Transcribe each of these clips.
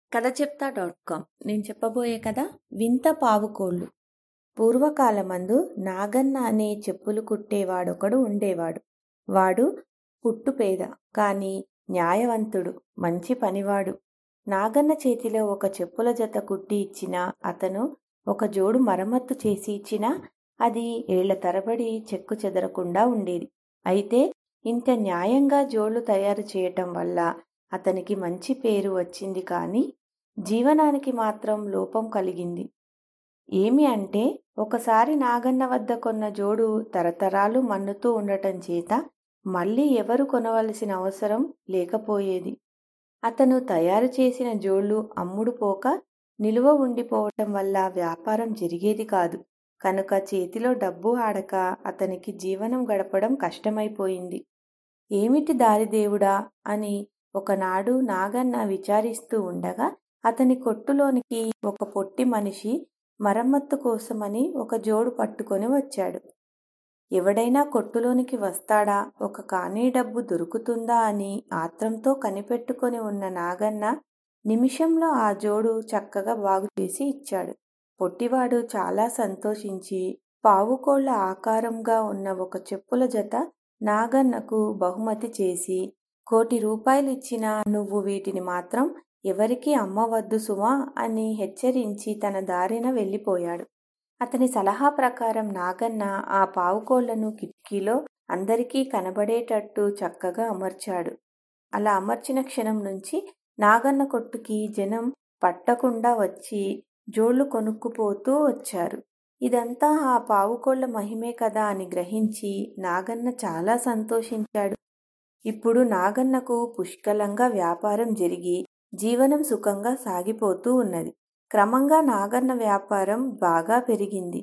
కథ చెప్తా dot com నేను చెప్పబోయే కథ వింత పావుకోళ్ళు పూర్వకాలమందు నాగన్న అనే చెప్పులు కుట్టేవాడొకడు ఉండేవాడు వాడు పుట్టుపేద కాని న్యాయవంతుడు మంచి పనివాడు నాగన్న చేతిలో ఒక చెప్పుల జత కుట్టి ఇచ్చినా అతను ఒక జోడు మరమ్మత్తు చేసి ఇచ్చినా అది ఏళ్ల తరబడి చెక్కు చెదరకుండా ఉండేది అయితే ఇంత న్యాయంగా జోళ్లు తయారు చేయటం వల్ల అతనికి మంచి పేరు వచ్చింది కానీ జీవనానికి మాత్రం లోపం కలిగింది ఏమి అంటే ఒకసారి నాగన్న వద్ద కొన్న జోడు తరతరాలు మన్నుతూ ఉండటం చేత మళ్ళీ ఎవరు కొనవలసిన అవసరం లేకపోయేది అతను తయారు చేసిన జోళ్లు అమ్ముడు పోక నిలువ ఉండిపోవటం వల్ల వ్యాపారం జరిగేది కాదు కనుక చేతిలో డబ్బు ఆడక అతనికి జీవనం గడపడం కష్టమైపోయింది ఏమిటి దారిదేవుడా అని ఒకనాడు నాగన్న విచారిస్తూ ఉండగా అతని కొట్టులోనికి ఒక పొట్టి మనిషి మరమ్మత్తు కోసమని ఒక జోడు పట్టుకొని వచ్చాడు ఎవడైనా కొట్టులోనికి వస్తాడా ఒక కానీ డబ్బు దొరుకుతుందా అని ఆత్రంతో కనిపెట్టుకొని ఉన్న నాగన్న నిమిషంలో ఆ జోడు చక్కగా బాగు చేసి ఇచ్చాడు పొట్టివాడు చాలా సంతోషించి పావుకోళ్ల ఆకారంగా ఉన్న ఒక చెప్పుల జత నాగన్నకు బహుమతి చేసి కోటి రూపాయలిచ్చినా నువ్వు వీటిని మాత్రం ఎవరికీ అమ్మవద్దు సుమా అని హెచ్చరించి తన దారిన వెళ్ళిపోయాడు అతని సలహా ప్రకారం నాగన్న ఆ పావుకోళ్లను కిటికీలో అందరికీ కనబడేటట్టు చక్కగా అమర్చాడు అలా అమర్చిన క్షణం నుంచి నాగన్న కొట్టుకి జనం పట్టకుండా వచ్చి జోళ్లు కొనుక్కుపోతూ వచ్చారు ఇదంతా ఆ పావుకోళ్ల మహిమే కదా అని గ్రహించి నాగన్న చాలా సంతోషించాడు ఇప్పుడు నాగన్నకు పుష్కలంగా వ్యాపారం జరిగి జీవనం సుఖంగా సాగిపోతూ ఉన్నది క్రమంగా నాగన్న వ్యాపారం బాగా పెరిగింది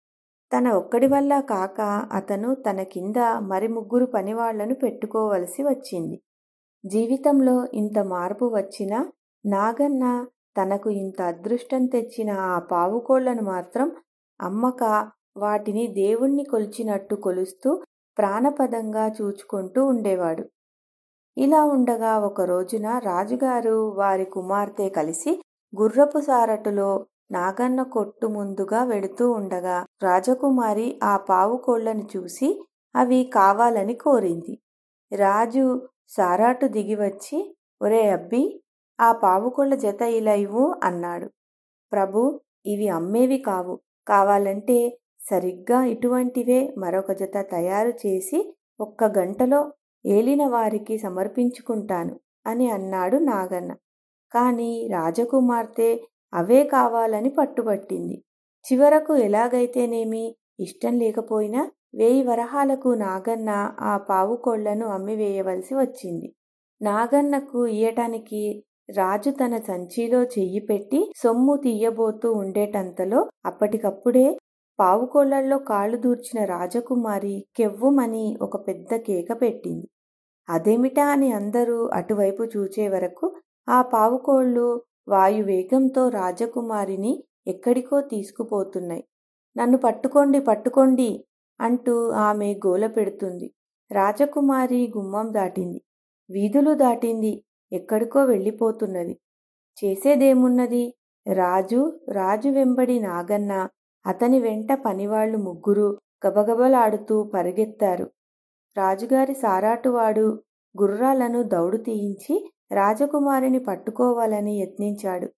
తన ఒక్కడి వల్ల కాక అతను తన కింద మరి ముగ్గురు పనివాళ్లను పెట్టుకోవలసి వచ్చింది జీవితంలో ఇంత మార్పు వచ్చినా నాగన్న తనకు ఇంత అదృష్టం తెచ్చిన ఆ పావుకోళ్లను మాత్రం అమ్మక వాటిని దేవుణ్ణి కొలిచినట్టు కొలుస్తూ ప్రాణపదంగా చూచుకుంటూ ఉండేవాడు ఇలా ఉండగా ఒక రోజున రాజుగారు వారి కుమార్తె కలిసి గుర్రపు సారటులో నాగన్న కొట్టు ముందుగా వెళుతూ ఉండగా రాజకుమారి ఆ పావు కోళ్లను చూసి అవి కావాలని కోరింది రాజు సారాటు దిగివచ్చి ఒరే అబ్బి ఆ పావుకోళ్ల జత ఇలా ఇవ్వు అన్నాడు ప్రభు ఇవి అమ్మేవి కావు కావాలంటే సరిగ్గా ఇటువంటివే మరొక జత తయారు చేసి ఒక్క గంటలో ఏలిన వారికి సమర్పించుకుంటాను అని అన్నాడు నాగన్న కాని రాజకుమార్తె అవే కావాలని పట్టుబట్టింది చివరకు ఎలాగైతేనేమి ఇష్టం లేకపోయినా వేయి వరహాలకు నాగన్న ఆ పావుకోళ్లను అమ్మివేయవలసి వచ్చింది నాగన్నకు ఇయ్యటానికి రాజు తన సంచిలో చెయ్యి పెట్టి సొమ్ము తీయబోతూ ఉండేటంతలో అప్పటికప్పుడే పావుకోళ్లల్లో కాళ్ళు దూర్చిన రాజకుమారి కెవ్వుమని ఒక పెద్ద కేక పెట్టింది అదేమిటా అని అందరూ అటువైపు చూచే వరకు ఆ పావుకోళ్లు వాయువేగంతో రాజకుమారిని ఎక్కడికో తీసుకుపోతున్నాయి నన్ను పట్టుకోండి పట్టుకోండి అంటూ ఆమె గోల పెడుతుంది రాజకుమారి గుమ్మం దాటింది వీధులు దాటింది ఎక్కడికో వెళ్ళిపోతున్నది చేసేదేమున్నది రాజు రాజు వెంబడి నాగన్న అతని వెంట పనివాళ్లు ముగ్గురు గబగబలాడుతూ పరిగెత్తారు రాజుగారి సారాటువాడు గుర్రాలను దౌడు తీయించి రాజకుమారిని పట్టుకోవాలని యత్నించాడు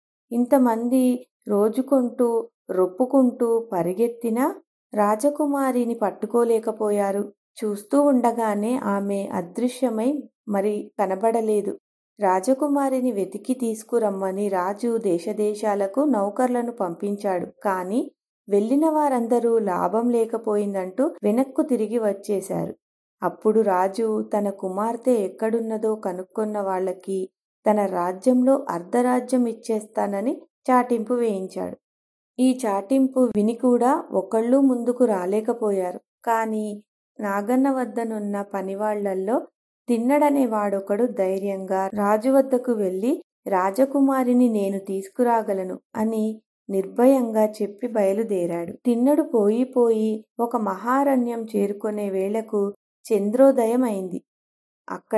ఇంతమంది రోజుకుంటూ రొప్పుకుంటూ పరిగెత్తినా రాజకుమారిని పట్టుకోలేకపోయారు చూస్తూ ఉండగానే ఆమె అదృశ్యమై మరి కనబడలేదు రాజకుమారిని వెతికి తీసుకురమ్మని రాజు దేశదేశాలకు నౌకర్లను పంపించాడు కాని వెళ్లిన వారందరూ లాభం లేకపోయిందంటూ వెనక్కు తిరిగి వచ్చేశారు అప్పుడు రాజు తన కుమార్తె ఎక్కడున్నదో కనుక్కున్న వాళ్లకి తన రాజ్యంలో అర్ధరాజ్యం ఇచ్చేస్తానని చాటింపు వేయించాడు ఈ చాటింపు విని కూడా ఒకళ్ళు ముందుకు రాలేకపోయారు కాని నాగన్న వద్దనున్న పనివాళ్లల్లో తిన్నడనే వాడొకడు ధైర్యంగా రాజు వద్దకు వెళ్లి రాజకుమారిని నేను తీసుకురాగలను అని నిర్భయంగా చెప్పి బయలుదేరాడు తిన్నడు పోయి పోయి ఒక మహారణ్యం చేరుకునే వేళకు చంద్రోదయం అయింది అక్కడ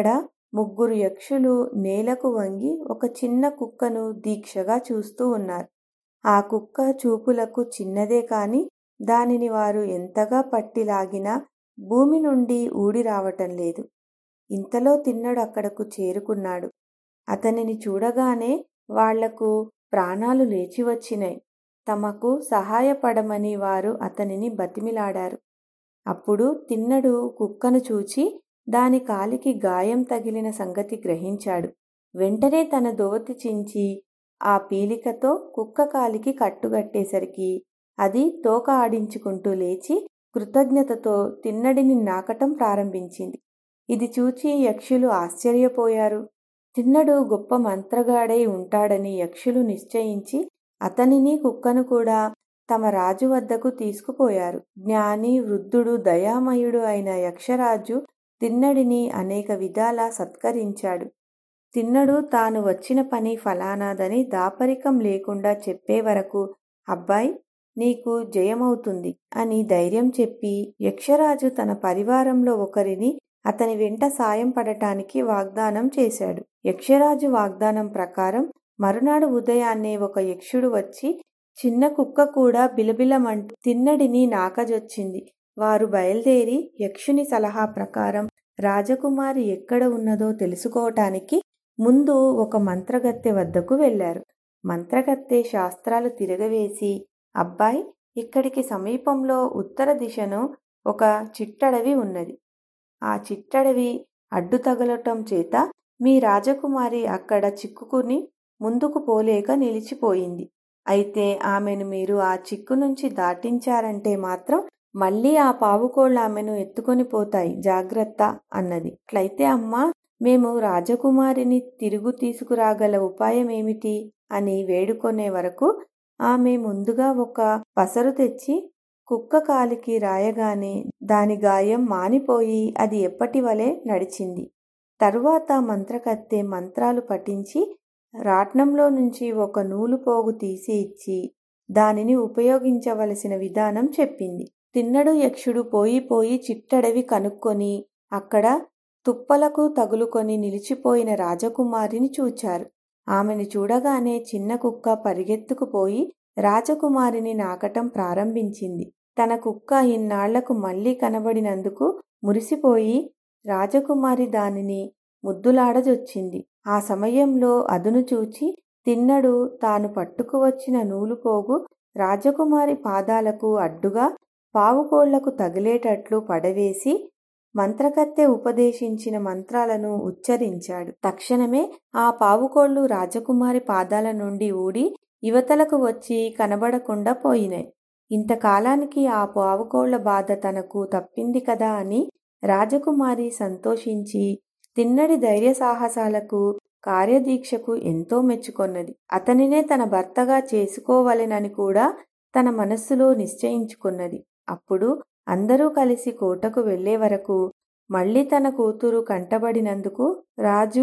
ముగ్గురు యక్షులు నేలకు వంగి ఒక చిన్న కుక్కను దీక్షగా చూస్తూ ఉన్నారు ఆ కుక్క చూపులకు చిన్నదే కాని దానిని వారు ఎంతగా పట్టి లాగినా భూమి నుండి ఊడి రావటం లేదు ఇంతలో తిన్నడు అక్కడకు చేరుకున్నాడు అతనిని చూడగానే వాళ్లకు ప్రాణాలు లేచి వచ్చినాయి తమకు సహాయపడమని వారు అతనిని బతిమిలాడారు అప్పుడు తిన్నడు కుక్కను చూచి దాని కాలికి గాయం తగిలిన సంగతి గ్రహించాడు వెంటనే తన దోవతి చించి ఆ పీలికతో కుక్క కాలికి కట్టుగట్టేసరికి అది తోక ఆడించుకుంటూ లేచి కృతజ్ఞతతో తిన్నడిని నాకటం ప్రారంభించింది ఇది చూచి యక్షులు ఆశ్చర్యపోయారు తిన్నడు గొప్ప మంత్రగాడై ఉంటాడని యక్షులు నిశ్చయించి అతనిని కుక్కను కూడా తమ రాజు వద్దకు తీసుకుపోయారు జ్ఞాని వృద్ధుడు దయామయుడు అయిన యక్షరాజు తిన్నడిని అనేక విధాలా సత్కరించాడు తిన్నడు తాను వచ్చిన పని ఫలానాదని దాపరికం లేకుండా చెప్పే వరకు అబ్బాయి నీకు జయమవుతుంది అని ధైర్యం చెప్పి యక్షరాజు తన పరివారంలో ఒకరిని అతని వెంట సాయం పడటానికి వాగ్దానం చేశాడు యక్షరాజు వాగ్దానం ప్రకారం మరునాడు ఉదయాన్నే ఒక యక్షుడు వచ్చి చిన్న కుక్క కూడా బిలబిలమంటూ తిన్నడిని నాకజొచ్చింది వారు బయలుదేరి యక్షుని సలహా ప్రకారం రాజకుమారి ఎక్కడ ఉన్నదో తెలుసుకోవటానికి ముందు ఒక మంత్రగత్తె వద్దకు వెళ్లారు మంత్రగత్తె శాస్త్రాలు తిరగవేసి అబ్బాయి ఇక్కడికి సమీపంలో ఉత్తర దిశను ఒక చిట్టడవి ఉన్నది ఆ చిట్టడవి అడ్డు తగలటం చేత మీ రాజకుమారి అక్కడ చిక్కుకుని ముందుకు పోలేక నిలిచిపోయింది అయితే ఆమెను మీరు ఆ చిక్కు నుంచి దాటించారంటే మాత్రం మళ్ళీ ఆ పావుకోళ్ళు ఆమెను ఎత్తుకొని పోతాయి జాగ్రత్త అన్నది అట్లయితే అమ్మా మేము రాజకుమారిని తిరుగు తీసుకురాగల ఉపాయం ఏమిటి అని వేడుకొనే వరకు ఆమె ముందుగా ఒక పసరు తెచ్చి కుక్క కాలికి రాయగానే దాని గాయం మానిపోయి అది ఎప్పటి వలె నడిచింది తరువాత మంత్రకత్తె మంత్రాలు పఠించి రాట్నంలో నుంచి ఒక నూలు పోగు తీసి ఇచ్చి దానిని ఉపయోగించవలసిన విధానం చెప్పింది తిన్నడు యక్షుడు పోయి పోయి చిట్టడవి కనుక్కొని అక్కడ తుప్పలకు తగులుకొని నిలిచిపోయిన రాజకుమారిని చూచారు ఆమెను చూడగానే చిన్న కుక్క పరిగెత్తుకుపోయి రాజకుమారిని నాకటం ప్రారంభించింది తన కుక్క ఇన్నాళ్లకు మళ్లీ కనబడినందుకు మురిసిపోయి రాజకుమారి దానిని ముద్దులాడజొచ్చింది ఆ సమయంలో అదును చూచి తిన్నడు తాను పట్టుకువచ్చిన నూలుపోగు రాజకుమారి పాదాలకు అడ్డుగా పావుకోళ్లకు తగిలేటట్లు పడవేసి మంత్రకత్తె ఉపదేశించిన మంత్రాలను ఉచ్చరించాడు తక్షణమే ఆ పావుకోళ్లు రాజకుమారి పాదాల నుండి ఊడి యువతలకు వచ్చి కనబడకుండా పోయినాయి ఇంతకాలానికి ఆ పావుకోళ్ల బాధ తనకు తప్పింది కదా అని రాజకుమారి సంతోషించి తిన్నడి ధైర్య సాహసాలకు కార్యదీక్షకు ఎంతో మెచ్చుకొన్నది అతనినే తన భర్తగా చేసుకోవలెనని కూడా తన మనస్సులో నిశ్చయించుకున్నది అప్పుడు అందరూ కలిసి కోటకు వెళ్లే వరకు మళ్లీ తన కూతురు కంటబడినందుకు రాజు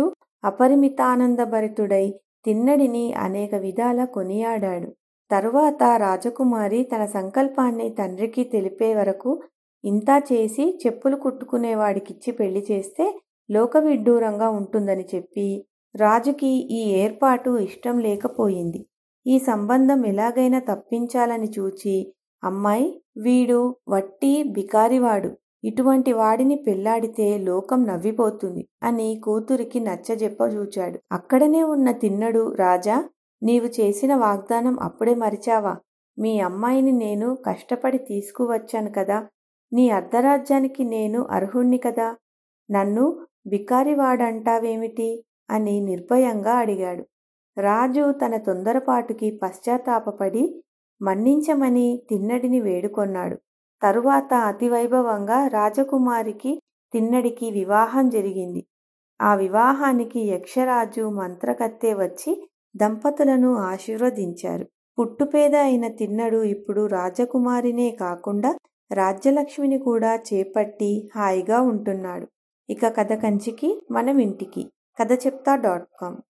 అపరిమితానందభరితుడై తిన్నడిని అనేక విధాల కొనియాడాడు తరువాత రాజకుమారి తన సంకల్పాన్ని తండ్రికి తెలిపే వరకు ఇంతా చేసి చెప్పులు కుట్టుకునేవాడికిచ్చి పెళ్లి చేస్తే లోకవిడ్డూరంగా ఉంటుందని చెప్పి రాజుకి ఈ ఏర్పాటు ఇష్టం లేకపోయింది ఈ సంబంధం ఎలాగైనా తప్పించాలని చూచి అమ్మాయి వీడు వట్టి బికారివాడు ఇటువంటి వాడిని పెళ్లాడితే లోకం నవ్విపోతుంది అని కూతురికి నచ్చజెప్పజూచాడు అక్కడనే ఉన్న తిన్నడు రాజా నీవు చేసిన వాగ్దానం అప్పుడే మరిచావా మీ అమ్మాయిని నేను కష్టపడి తీసుకువచ్చాను కదా నీ అర్ధరాజ్యానికి నేను అర్హుణ్ణి కదా నన్ను బికారివాడంటావేమిటి అని నిర్భయంగా అడిగాడు రాజు తన తొందరపాటుకి పశ్చాత్తాపపడి మన్నించమని తిన్నడిని వేడుకొన్నాడు తరువాత అతివైభవంగా రాజకుమారికి తిన్నడికి వివాహం జరిగింది ఆ వివాహానికి యక్షరాజు మంత్రకత్తె వచ్చి దంపతులను ఆశీర్వదించారు పుట్టుపేద అయిన తిన్నడు ఇప్పుడు రాజకుమారినే కాకుండా రాజ్యలక్ష్మిని కూడా చేపట్టి హాయిగా ఉంటున్నాడు ఇక కథ కంచికి మనం ఇంటికి కథ చెప్తా డాట్ కామ్